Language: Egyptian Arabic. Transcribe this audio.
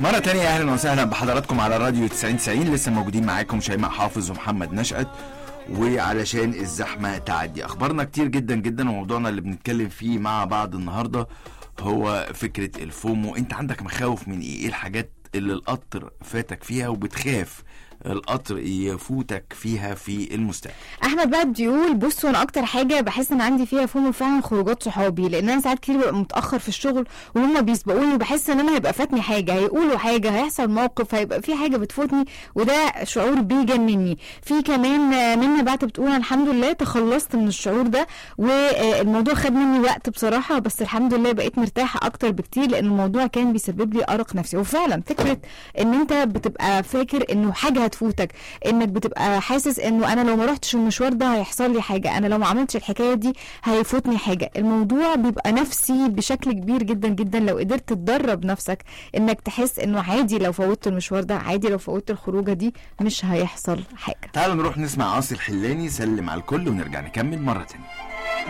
مرة تانية أهلا وسهلا بحضراتكم على راديو 90 90 لسه موجودين معاكم شيماء حافظ ومحمد نشأت وعلشان الزحمة تعدي أخبارنا كتير جدا جدا وموضوعنا اللي بنتكلم فيه مع بعض النهاردة هو فكرة الفومو أنت عندك مخاوف من إيه؟ إيه الحاجات اللي القطر فاتك فيها وبتخاف القطر يفوتك فيها في المستقبل احمد بقى بيقول بصوا انا اكتر حاجه بحس ان عندي فيها فومو فعلا خروجات صحابي لان انا ساعات كتير ببقى متاخر في الشغل وهم بيسبقوني وبحس ان انا هيبقى فاتني حاجه هيقولوا حاجه هيحصل موقف هيبقى في حاجه بتفوتني وده شعور بيجنني في كمان آه، منى بعت بتقول أنا الحمد لله تخلصت من الشعور ده والموضوع خد مني وقت بصراحه بس الحمد لله بقيت مرتاحه اكتر بكتير لان الموضوع كان بيسبب لي ارق نفسي وفعلا فكره ان انت بتبقى فاكر انه حاجه هتفوتك انك بتبقى حاسس انه انا لو ما رحتش المشوار ده هيحصل لي حاجه انا لو ما عملتش الحكايه دي هيفوتني حاجه الموضوع بيبقى نفسي بشكل كبير جدا جدا لو قدرت تدرب نفسك انك تحس انه عادي لو فوتت المشوار ده عادي لو فوتت الخروجه دي مش هيحصل حاجه تعالوا نروح نسمع عاصي الحلاني سلم على الكل ونرجع نكمل مرة تانية